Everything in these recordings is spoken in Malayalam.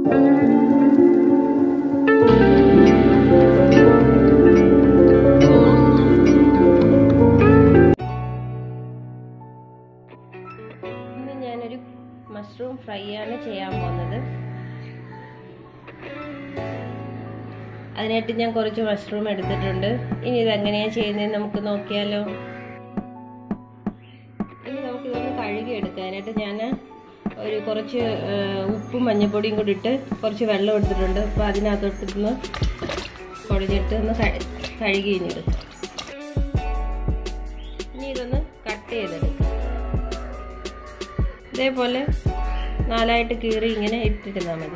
ഇന്ന് ഞാനൊരു മഷ്റൂം ഫ്രൈ ആണ് ചെയ്യാൻ പോകുന്നത് അതിനായിട്ട് ഞാൻ കുറച്ച് മഷ്റൂം എടുത്തിട്ടുണ്ട് ഇനി ഇതെങ്ങനെയാണ് ചെയ്യുന്നത് നമുക്ക് നോക്കിയാലോ ഇനി നമുക്കിതൊന്ന് കഴുകി എടുക്കാനായിട്ട് ഞാൻ ഒരു കുറച്ച് ഉപ്പും മഞ്ഞൾപ്പൊടിയും കൂടി ഇട്ട് കുറച്ച് വെള്ളം എടുത്തിട്ടുണ്ട് അപ്പോൾ അതിനകത്തോട്ടൊന്ന് കുഴഞ്ഞിട്ട് ഒന്ന് കഴുകി കഴിഞ്ഞെടുക്കാം ഇനി ഇതൊന്ന് കട്ട് ചെയ്തെടുക്കാം ഇതേപോലെ നാലായിട്ട് കീറി ഇങ്ങനെ ഇട്ടിരുന്നാൽ മതി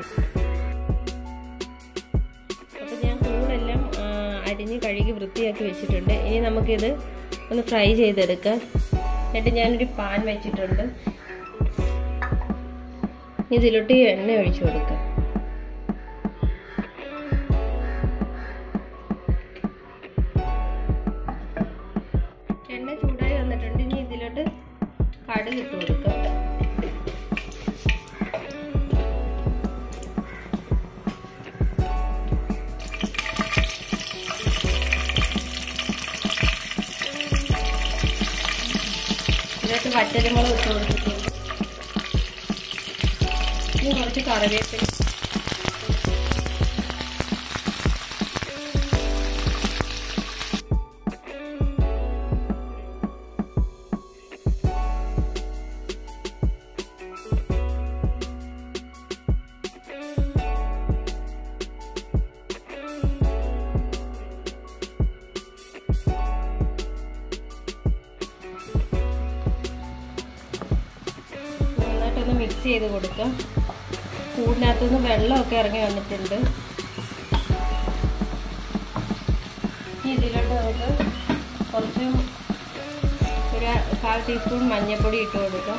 അപ്പോൾ ഞാൻ കൂടെല്ലാം അരിഞ്ഞ് കഴുകി വൃത്തിയാക്കി വെച്ചിട്ടുണ്ട് ഇനി നമുക്കിത് ഒന്ന് ഫ്രൈ ചെയ്തെടുക്കാം എന്നിട്ട് ഞാനൊരു പാൻ വെച്ചിട്ടുണ്ട് ഇതിലോട്ട് എണ്ണ ഒഴിച്ചു കൊടുക്കാം എണ്ണ ചൂടായി വന്നിട്ടുണ്ട് ഇനി ഇതിലോട്ട് കടുക് ഇട്ട് കൊടുക്കാം ഇതിനകത്ത് വറ്റലുമുളക് ഇട്ട് കൊടുത്തിട്ടുണ്ട് ഇനി കുറച്ച് കറിവേപ്പില നന്നായിട്ടൊന്ന് മിക്സ് ചെയ്ത് കൊടുക്കാം കൂടിനകത്തുനിന്ന് വെള്ളമൊക്കെ ഇറങ്ങി വന്നിട്ടുണ്ട് ഇനി ഇതിലോട്ട് നമുക്ക് കുറച്ച് ഒരു കാൽ ടീസ്പൂൺ മഞ്ഞൾപ്പൊടി ഇട്ട് കൊടുക്കാം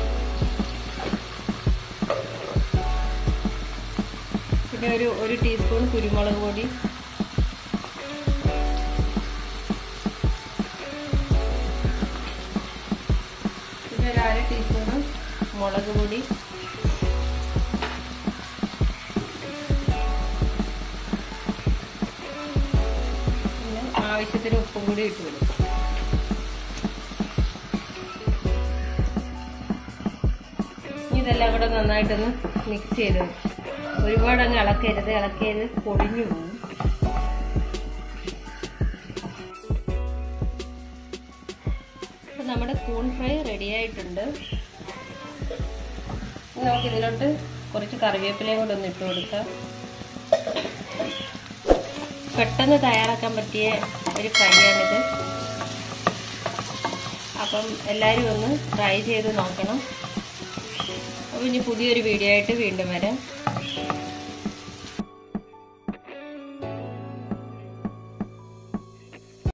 പിന്നെ ഒരു ഒരു ടീസ്പൂൺ കുരുമുളക് പൊടി പിന്നെ ഒരു അര ടീസ്പൂൺ മുളക് പൊടി പിന്നെ ആവശ്യത്തിന് ഉപ്പും കൂടി ഇട്ട് കൊടുക്കും ഇതെല്ലാം കൂടെ നന്നായിട്ടൊന്ന് മിക്സ് ചെയ്ത് ഒരുപാട് അങ്ങ് ഇളക്കരുത് ഇളക്കിയത് പൊടിഞ്ഞു പോകും അപ്പം നമ്മുടെ കൂൺ ഫ്രൈ റെഡി ആയിട്ടുണ്ട് നമുക്ക് ഇതിലോട്ട് കുറച്ച് കറിവേപ്പിലയും കൂടെ ഒന്ന് ഇട്ട് കൊടുക്കാം പെട്ടെന്ന് തയ്യാറാക്കാൻ പറ്റിയ ഒരു ഫ്രൈ ആണിത് അപ്പം എല്ലാവരും ഒന്ന് ട്രൈ ചെയ്ത് നോക്കണം അപ്പോൾ ഇനി പുതിയൊരു വീഡിയോ ആയിട്ട് വീണ്ടും വരാം